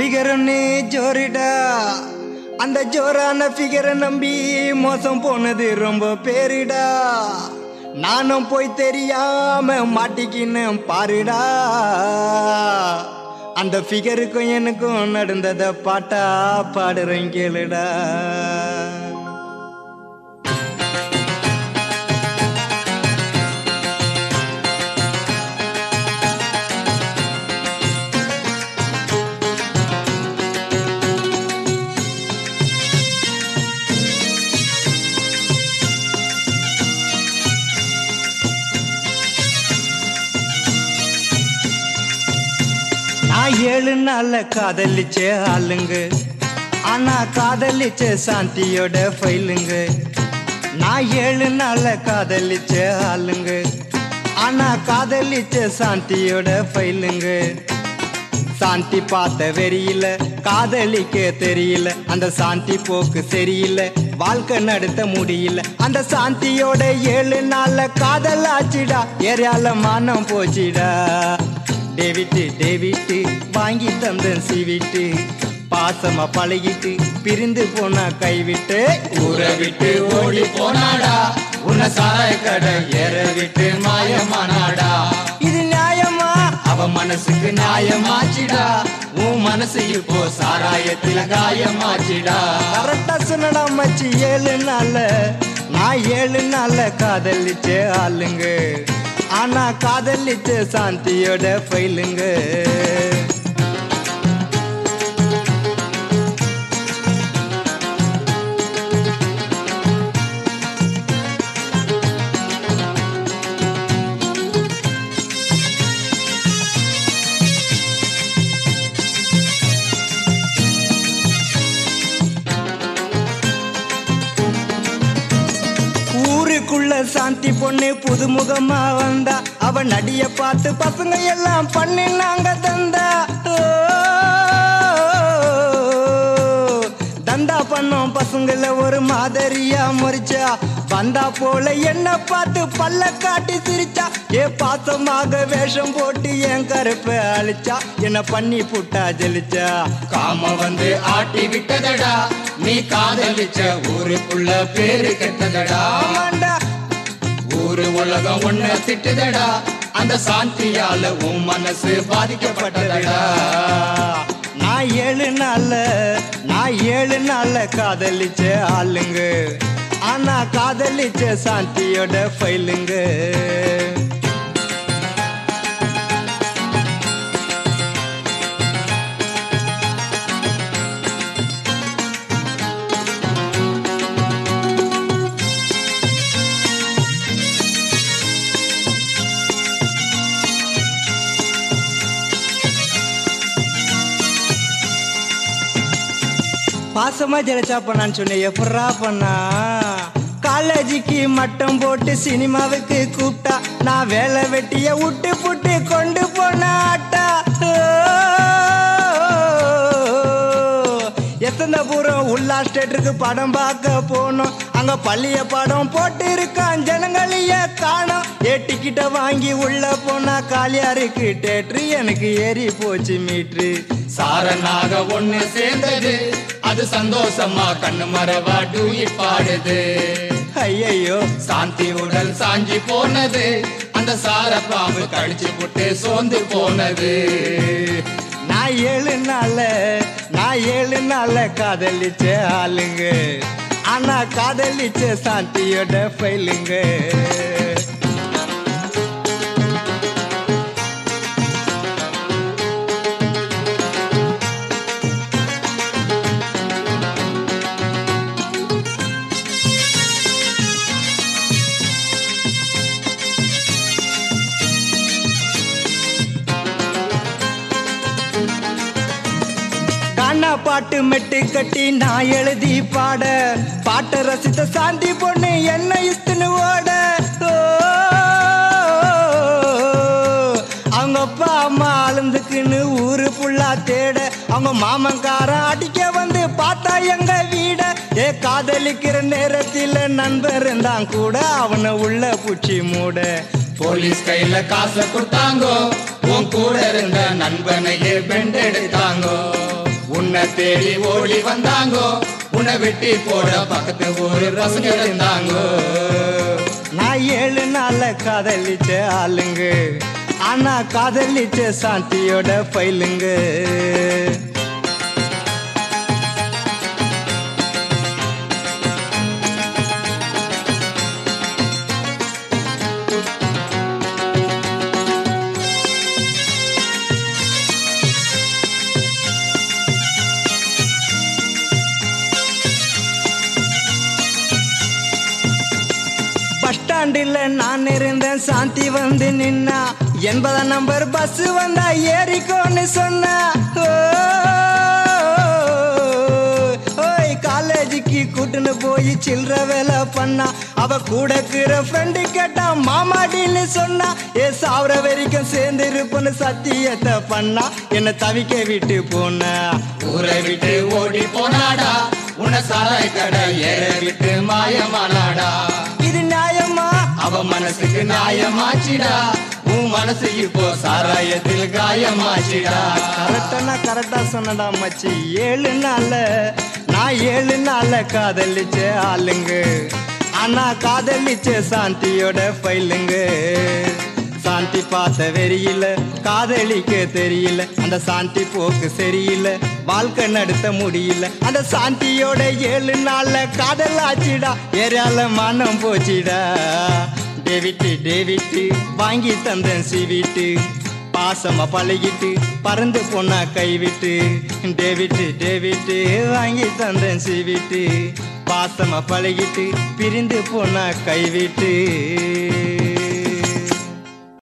ஃபிகர்னு ஜோரிடா அந்த ஜோரான ஃபிகரை நம்பி மோசம் போனது ரொம்ப பேருடா நானும் போய் தெரியாம மாட்டிக்கின்னு பாருடா அந்த ஃபிகருக்கும் எனக்கும் நடந்தத பாட்டா பாடுறேன் கேளுடா நான் ஏழு நாள்ல காதலிச்ச ஆளுங்க ஆனா காதலிச்ச சாந்தியோட ஃபைலுங்க நான் ஏழு நாள்ல காதலிச்ச ஆளுங்க ஆனா காதலிச்ச சாந்தியோட ஃபைலுங்க சாந்தி பார்த்த வெறியில காதலிக்க தெரியல அந்த சாந்தி போக்கு சரியில்லை வாழ்க்கை நடத்த முடியல அந்த சாந்தியோட ஏழு நாள்ல காதல் ஆச்சுடா ஏரியால மானம் போச்சுடா டேவிட்டு டேவிட்டு வாங்கி தந்தன் சீவிட்டு பாசமா பழகிட்டு பிரிந்து போனா கைவிட்டு ஊரை விட்டு ஓடி போனாடா உன்னை சாராய கடை ஏற விட்டு மாயமானாடா இது நியாயமா அவ மனசுக்கு நியாயமாச்சிடா உன் மனசு இப்போ சாராயத்துல காயமாச்சிடா கரெக்டா சொன்னடா மச்சி ஏழு நாள்ல நான் ஏழு நாள்ல காதலிச்ச ஆளுங்க ஆனா காதலிச்ச சாந்தியோட ஃபைலுங்க ஊருக்குள்ள சாந்தி பொண்ணு புதுமுகமா வந்தா அவ நடிய பார்த்து பசங்க எல்லாம் பண்ணினாங்க தந்தா ஓ, தந்தா பண்ணோம் பசங்கள ஒரு மாதிரியா முறிச்சா வந்தா போல என்ன பார்த்து பல்ல காட்டி சிரிச்சா ஏ பாசமாக வேஷம் போட்டு என் கருப்பை அழிச்சா என்ன பண்ணி புட்டா ஜெலிச்சா காம வந்து ஆட்டி விட்டதடா நீ காதலிச்ச ஊருக்குள்ள பேரு கெட்டதடா ஆமாண்டா ஊரு உலகம் ஒண்ணு திட்டுதடா அந்த சாந்தியால உன் மனசு பாதிக்கப்பட்டதடா நான் ஏழு நாள்ல நான் ஏழு நாள்ல காதலிச்ச ஆளுங்க ஆனா காதலிச்ச சாந்தியோட ஃபைலுங்க பாசமா ஜெலச்சா பண்ணான்னு சொன்னேன் எப்படா பண்ணா காலேஜுக்கு மட்டம் போட்டு சினிமாவுக்கு கூப்பிட்டா நான் வேலை வெட்டிய விட்டு புட்டு கொண்டு போன ஆட்டா எத்தனை பூரம் உள்ளா ஸ்டேட்டுக்கு படம் பார்க்க போனோம் அங்க பள்ளிய படம் போட்டு இருக்கான் ஜனங்களைய காணோம் ஏ டிக்கெட்ட வாங்கி உள்ள போனா காலியா இருக்கு தேட்ரு எனக்கு ஏறி போச்சு மீட்ரு சாரனாக ஒண்ணு சேர்ந்தது அது சந்தோஷமா கண்ணு மரவா டூயிட் பாடுது ஐயையோ சாந்தி உடல் சாஞ்சி போனது அந்த சார பாம்பு கடிச்சு புட்டு சோர்ந்து போனது நான் ஏழு நாள்ல நான் ஏழு நாள்ல காதலிச்ச ஆளுங்க ஆனா காதலிச்ச சாந்தியோட ஃபைலுங்க கானா பாட்டு மெட்டு கட்டி நான் எழுதி பாட பாட்டை ரசித்த சாந்தி பொண்ணு என்ன இஸ்துன்னு ஓட ஓ, அவங்க அப்பா அம்மா அழுந்துக்குன்னு ஊரு புள்ளா தேட அவங்க மாமன்காரன் அடிக்க வந்து பார்த்தா எங்க வீட ஏ காதலிக்கிற நேரத்தில் நண்பர் இருந்தான் கூட அவனை உள்ள பூச்சி மூட போலீஸ் கையில காசை கொடுத்தாங்கோ உன் கூட இருந்த நண்பனையே பெண்டெடுத்தாங்கோ உன்னை தேடி ஓடி வந்தாங்கோ உன்னை வெட்டி போட பக்கத்து ஊரு பசங்க இருந்தாங்கோ நான் ஏழு நாள்ல காதலிச்ச ஆளுங்க ஆனா காதலிச்ச சாந்தியோட ஃபைலுங்க பஸ் ஸ்டாண்டில் நான் இருந்தேன் சாந்தி வந்து நின்னா எண்பதாம் நம்பர் பஸ் வந்தா ஏறிக்கோன்னு சொன்னா ஓ, ஓய் காலேஜுக்கு கூட்டுன்னு போய் சில்லற வேலை பண்ணா அவ கூட இருக்கிற ஃப்ரெண்டு கேட்டா மாமாடின்னு சொன்னா ஏ சாவர வரைக்கும் சேர்ந்து இருப்பேன்னு சத்தியத்தை பண்ணா என்ன தவிக்க விட்டு போனா ஊரை விட்டு ஓடி போனாடா உன்னை சாராய கடை ஏற விட்டு மாயமானாடா இது நியாயமா அவ மனசுக்கு நியாயமாச்சிடா உன் மனசு இப்போ சாராயத்தில் காயமாச்சிடா கரெக்டானா கரெக்டா சொன்னடா மச்சி ஏழு நாள்ல நான் ஏழு நாள்ல காதலிச்ச ஆளுங்க ஆனா காதலிச்ச சாந்தியோட ஃபைலுங்க சாந்தி பார்த்த வெறியில காதலிக்க தெரியல அந்த சாந்தி போக்கு சரியில்லை வாழ்க்கை நடத்த முடியல அந்த சாந்தியோட ஏழு நாள்ல காதல் ஆச்சுடா ஏரியால மனம் போச்சுடா டேவிட்டு டேவிட்டு வாங்கி தந்தேன் சிவிட்டு பாசமா பழகிட்டு பறந்து போனா கைவிட்டு டேவிட்டு டேவிட்டு வாங்கி தந்தேன் சிவிட்டு பாசமா பழகிட்டு பிரிந்து போனா கைவிட்டு